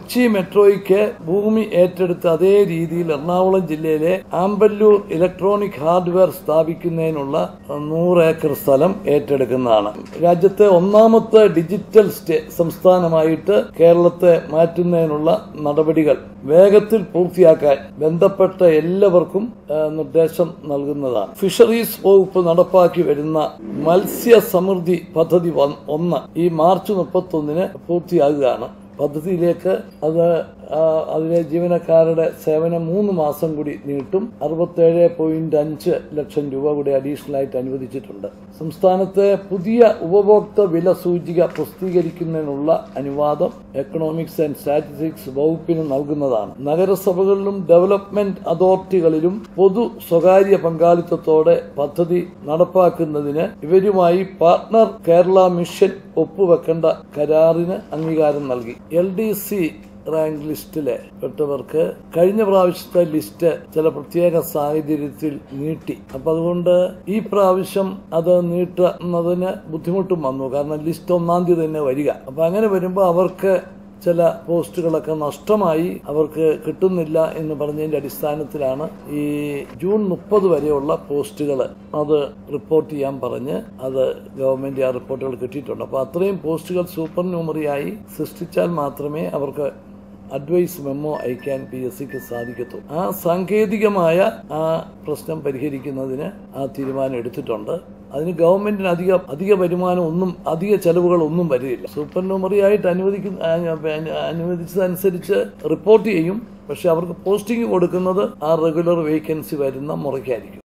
കൊച്ചി മെട്രോയ്ക്ക് ഭൂമി ഏറ്റെടുത്ത അതേ രീതിയിൽ എറണാകുളം ജില്ലയിലെ ആമ്പല്ലൂർ ഇലക്ട്രോണിക് ഹാർഡ്വെയർ സ്ഥാപിക്കുന്നതിനുള്ള നൂറ് ഏക്കർ സ്ഥലം ഏറ്റെടുക്കുന്നതാണ് രാജ്യത്തെ ഒന്നാമത്തെ ഡിജിറ്റൽ സ്റ്റേ സംസ്ഥാനമായിട്ട് കേരളത്തെ മാറ്റുന്നതിനുള്ള നടപടികൾ വേഗത്തിൽ പൂർത്തിയാക്കാൻ ബന്ധപ്പെട്ട എല്ലാവർക്കും ആ, നിർദ്ദേശം നൽകുന്നതാണ് ഫിഷറീസ് വകുപ്പ് നടപ്പാക്കി വരുന്ന മത്സ്യ സമൃദ്ധി പദ്ധതി വ- ഒന്ന് ഈ മാർച്ച് മുപ്പത്തൊന്നിന് പൂർത്തിയാകുകയാണ് പദ്ധതിയിലേക്ക് അത് ആ, അതിലെ ജീവനക്കാരുടെ സേവനം മൂന്ന് മാസം കൂടി നീട്ടും അറുപത്തേഴ് പോയിന്റ് അഞ്ച് ലക്ഷം രൂപ കൂടി അഡീഷണൽ ആയിട്ട് അനുവദിച്ചിട്ടുണ്ട് സംസ്ഥാനത്തെ പുതിയ ഉപഭോക്തൃ വില സൂചിക പ്രസിദ്ധീകരിക്കുന്നതിനുള്ള അനുവാദം എക്കണോമിക്സ് ആൻഡ് സ്റ്റാറ്റിസ്റ്റിക്സ് വകുപ്പിന് നൽകുന്നതാണ് നഗരസഭകളിലും ഡെവലപ്മെന്റ് അതോറിറ്റികളിലും പൊതു സ്വകാര്യ പങ്കാളിത്തത്തോടെ പദ്ധതി നടപ്പാക്കുന്നതിന് ഇവരുമായി പാർട്ണർ കേരള മിഷൻ ഒപ്പുവെക്കേണ്ട കരാറിന് അംഗീകാരം നൽകി എൽ ഡി സി റാങ്ക് ലിസ്റ്റിലെ പെട്ടവർക്ക് കഴിഞ്ഞ പ്രാവശ്യത്തെ ലിസ്റ്റ് ചില പ്രത്യേക സാഹചര്യത്തിൽ നീട്ടി അപ്പൊ അതുകൊണ്ട് ഈ പ്രാവശ്യം അത് നീട്ടുന്നതിന് ബുദ്ധിമുട്ടും വന്നു കാരണം ലിസ്റ്റ് ഒന്നാം തീയതി തന്നെ വരിക അപ്പൊ അങ്ങനെ വരുമ്പോൾ അവർക്ക് ചില പോസ്റ്റുകളൊക്കെ നഷ്ടമായി അവർക്ക് കിട്ടുന്നില്ല എന്ന് പറഞ്ഞതിന്റെ അടിസ്ഥാനത്തിലാണ് ഈ ജൂൺ മുപ്പത് വരെയുള്ള പോസ്റ്റുകൾ അത് റിപ്പോർട്ട് ചെയ്യാൻ പറഞ്ഞ് അത് ഗവൺമെന്റ് ആ റിപ്പോർട്ടുകൾ കിട്ടിയിട്ടുണ്ട് അപ്പോൾ അത്രയും പോസ്റ്റുകൾ സൂപ്പർ ന്യൂമറിയായി സൃഷ്ടിച്ചാൽ മാത്രമേ അവർക്ക് അഡ്വൈസ് മെമ്മോ അയക്കാൻ പി എസ് സിക്ക് സാധിക്കത്തുള്ളൂ ആ സാങ്കേതികമായ ആ പ്രശ്നം പരിഹരിക്കുന്നതിന് ആ തീരുമാനം എടുത്തിട്ടുണ്ട് അതിന് ഗവൺമെന്റിന് അധിക അധിക വരുമാനം ഒന്നും അധിക ചെലവുകൾ ഒന്നും വരികയില്ല സൂപ്പർ ന്യൂമറി ആയിട്ട് അനുവദിക്കുന്ന ആ, അനുവദിച്ചതനുസരിച്ച് റിപ്പോർട്ട് ചെയ്യും പക്ഷെ അവർക്ക് പോസ്റ്റിംഗ് കൊടുക്കുന്നത് ആ റെഗുലർ വേക്കൻസി വരുന്ന മുറയ്ക്കായിരിക്കും